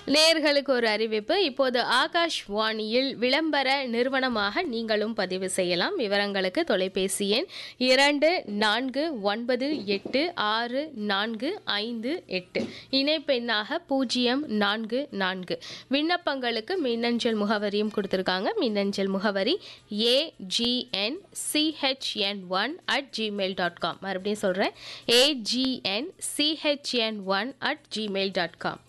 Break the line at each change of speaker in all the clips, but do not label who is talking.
நேர்களுக்கு ஒரு அறிவிப்பு இப்போது ஆகாஷ்வாணியில் விளம்பர நிறுவனமாக நீங்களும் பதிவு செய்யலாம் விவரங்களுக்கு தொலைபேசி எண் இரண்டு நான்கு ஒன்பது எட்டு ஆறு நான்கு ஐந்து எட்டு இணைப்பெண்ணாக பூஜ்ஜியம் நான்கு நான்கு விண்ணப்பங்களுக்கு மின்னஞ்சல் முகவரியும் கொடுத்துருக்காங்க மின்னஞ்சல் முகவரி AGN CHN one at Gmail dot com மறுபடியும் சொல்கிறேன் AGN CHN one at Gmail dot com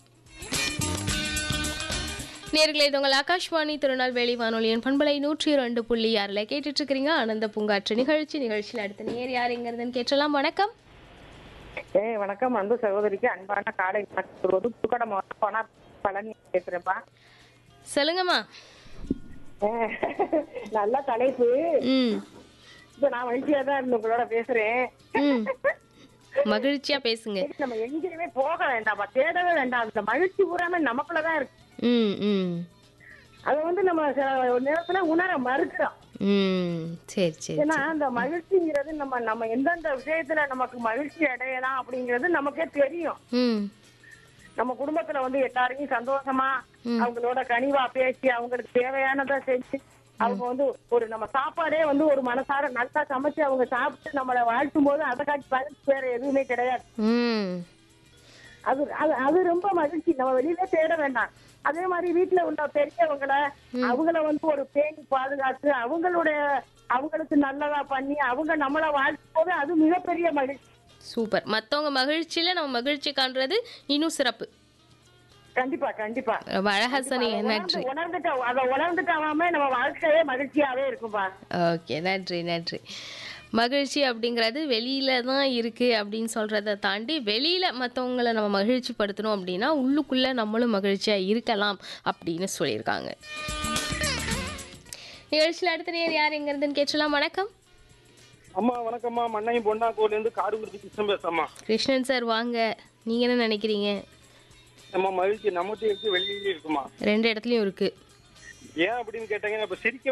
நேர்களே இது உங்கள் ஆகாஷ்வாணி திருநெல்வேலி வானொலியின் பண்பலை நூற்றி இரண்டு புள்ளி ஆறில் கேட்டுட்டு இருக்கிறீங்க ஆனந்த பூங்காற்று நிகழ்ச்சி நிகழ்ச்சியில் அடுத்த நேர் யார் எங்கிறதுன்னு கேட்டலாம் வணக்கம்
ஏ வணக்கம் அன்பு சகோதரிக்கு அன்பான காலை வணக்கம் சொல்வது புதுக்கடை மாவட்டம் பண பழனி பேசுறேன்ப்பா
சொல்லுங்கம்மா
ஏ, நல்ல தலைப்பு
ம்
இப்ப நான் மகிழ்ச்சியா தான் இருந்து உங்களோட பேசுறேன்
ம் மகிழ்ச்சியா பேசுங்க
சரி, நம்ம எங்கேயுமே போக வேண்டாம்ப்பா தேடவே வேண்டாம் அந்த மகிழ்ச்சி பூராமே நமக்குள்ளதான் இருக்கு
ம் ம்
அதை வந்து நம்ம சில நேரத்துல உணர மறுக்கிறோம்
ம் சரி சரி
ஏன்னா அந்த மகிழ்ச்சிங்கிறது நம்ம நம்ம எந்தெந்த விஷயத்துல நமக்கு மகிழ்ச்சி அடையலாம் அப்படிங்கிறது நமக்கே தெரியும்
ம்
நம்ம குடும்பத்துல வந்து எல்லாரையும் சந்தோஷமா அவங்களோட கனிவா பேசி அவங்களுக்கு தேவையானதை செஞ்சு அவங்க வந்து ஒரு நம்ம சாப்பாடே வந்து ஒரு மனசார நல்லா சமைச்சு அவங்க சாப்பிட்டு நம்மளை வாழ்த்தும் போது அதை காட்டி மகிழ்ச்சி வேற எதுவுமே கிடையாது
ம்
அது அது அது ரொம்ப மகிழ்ச்சி நம்ம வெளியில தேட வேண்டாம் அதே மாதிரி வீட்டுல உள்ள பெரியவங்கள அவங்கள வந்து ஒரு பேணி பாதுகாத்து அவங்களுடைய அவங்களுக்கு நல்லதா பண்ணி அவங்க நம்மளை வாழ்த்தும் போது அது மிகப்பெரிய மகிழ்ச்சி
சூப்பர் மற்றவங்க மகிழ்ச்சியில் நம்ம மகிழ்ச்சி காண்றது இன்னும் சிறப்பு
கண்டிப்பா கண்டிப்பா
ரொம்ப அழகா சொன்னீங்க நன்றி
உணர்ந்து- உணர்ந்துட்ட அதை உணர்ந்துட்டாமே நம்ம வாழ்க்கையே மகிழ்ச்சியாவே இருக்கும்பா
ஓகே நன்றி நன்றி மகிழ்ச்சி அப்படிங்கிறது வெளியில தான் இருக்கு அப்படின்னு சொல்றதை தாண்டி வெளியில மற்றவங்களை நம்ம மகிழ்ச்சி படுத்தணும் அப்படின்னா உள்ளுக்குள்ள நம்மளும் மகிழ்ச்சியா இருக்கலாம் அப்படின்னு சொல்லியிருக்காங்க நிகழ்ச்சியில் அடுத்த நேர் யார் எங்க இருந்துன்னு கேட்டலாம் வணக்கம்
அம்மா வணக்கம்மா மண்ணையும் பொன்னாக்கூர்ல இருந்து காடுகுருதி கிருஷ்ணன் பேசுறம்மா
கிருஷ்ணன் சார் வாங்க நீங்க என்ன நினைக்கிறீங்க
நம்ம மகிழ்ச்சி நம்மகிட்ட இருக்கு வெளியில இருக்குமா
ரெண்டு இடத்துலயும் இருக்கு
ஏன் அப்படின்னு கேட்டாங்கன்னா இப்ப சிரிக்க